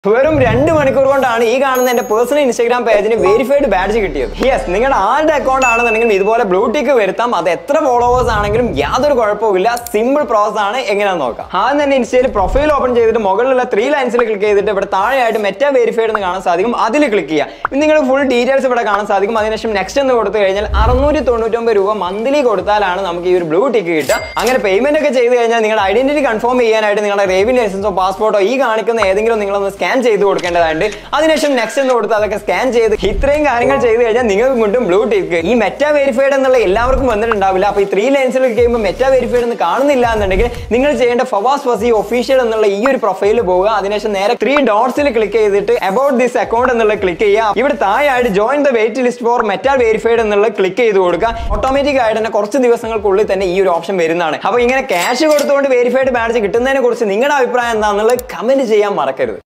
വെറും രണ്ട് മണിക്കൂർ കൊണ്ടാണ് ഈ കാണുന്ന എന്റെ പേഴ്സണൽ ഇൻസ്റ്റാഗ്രാം പേജിന് വെരിഫൈഡ് ബാഡ്ജ് കിട്ടിയത് യെസ് നിങ്ങളുടെ ആരുടെ അക്കൗണ്ട് ആണെന്നുണ്ടെങ്കിലും ഇതുപോലെ ബ്ലൂ ടിക്ക് വരുത്താം അത് എത്ര ഫോളോവേഴ്സ് ആണെങ്കിലും യാതൊരു കുഴപ്പമില്ല സിമ്പിൾ പ്രോസസ് ആണ് എങ്ങനെയാണെന്ന് നോക്കാം ആദ്യം തന്നെ ഇൻസ്റ്റയിൽ പ്രൊഫൈൽ ഓപ്പൺ ചെയ്തിട്ട് മുകളിലുള്ള ത്രീ ലൈൻസിൽ ക്ലിക്ക് ചെയ്തിട്ട് ഇവിടെ താഴെയായിട്ട് മെറ്റ വെരിഫൈഡ് എന്ന് കാണാൻ സാധിക്കും അതിൽ ക്ലിക്ക് ചെയ്യുക നിങ്ങൾ ഫുൾ ഡീറ്റെയിൽസ് ഇവിടെ കാണാൻ സാധിക്കും അതിനുശേഷം നെക്സ്റ്റ് എന്ന് കൊടുത്തു കഴിഞ്ഞാൽ അറുന്നൂറ്റി തൊണ്ണൂറ്റൊമ്പത് രൂപ മന്ത്ലി കൊടുത്താലാണ് നമുക്ക് ഈ ഒരു ബ്ലൂ ടിക്ക് കിട്ടുക അങ്ങനെ പേയ്മെന്റ് ഒക്കെ ചെയ്ത് കഴിഞ്ഞാൽ നിങ്ങളുടെ ഐഡന്റിറ്റി കൺഫേം ചെയ്യാനായിട്ട് നിങ്ങളുടെ റേവിൻ ലൈസൻസോ പാസ്പോർട്ടോ ഈ കാണിക്കുന്ന ഏതെങ്കിലും നിങ്ങളൊന്ന് സ്കാൻ ചെയ്ത് കൊടുക്കേണ്ടതായിട്ട് അതിനുശേഷം നെക്സ്റ്റ് എന്ന് കൊടുത്ത് അതൊക്കെ സ്കാൻ ചെയ്ത് ഇത്രയും കാര്യങ്ങൾ ചെയ്ത് കഴിഞ്ഞാൽ നിങ്ങൾക്ക് കൊണ്ടും ബ്ലൂ ടിക്ക് ഈ മെറ്റ വെരിഫൈഡ് എന്നുള്ള എല്ലാവർക്കും വന്നിട്ടുണ്ടാവില്ല അപ്പൊ ഈ ത്രീ ലൈൻസിൽ കഴിയുമ്പോൾ മെറ്റ വെരിഫൈഡ് എന്ന് കാണുന്നില്ല എന്നുണ്ടെങ്കിൽ നിങ്ങൾ ചെയ്യേണ്ട ഫവാസ് ഫസി ഒഫീഷ്യൽ എന്നുള്ള ഈ ഒരു പ്രൊഫൈലിൽ പോവുക അതിനുശേഷം നേരെ ത്രീ ഡോട്ട്സിൽ ക്ലിക്ക് ചെയ്തിട്ട് അബൌട്ട് ദിസ് അക്കൗണ്ട് എന്നുള്ള ക്ലിക്ക് ചെയ്യുക ഇവിടെ താഴെയായിട്ട് join the wait list for Meta verified എന്നുള്ള ക്ലിക്ക് ചെയ്ത് കൊടുക്കുക ഓട്ടോമാറ്റിക് ആയിട്ട് തന്നെ കുറച്ച് ദിവസങ്ങൾക്കുള്ളിൽ തന്നെ ഈ ഒരു ഓപ്ഷൻ വരുന്നതാണ് അപ്പൊ ഇങ്ങനെ ക്യാഷ് കൊടുത്തുകൊണ്ട് വെരിഫൈഡ് ബാഡ്ജ് കിട്ടുന്നതിനെ കുറിച്ച് നിങ്ങളുടെ അഭിപ്രായം എന്താണെന്നുള്ളത് കമന്റ് ചെയ്യാൻ മറക്കരുത്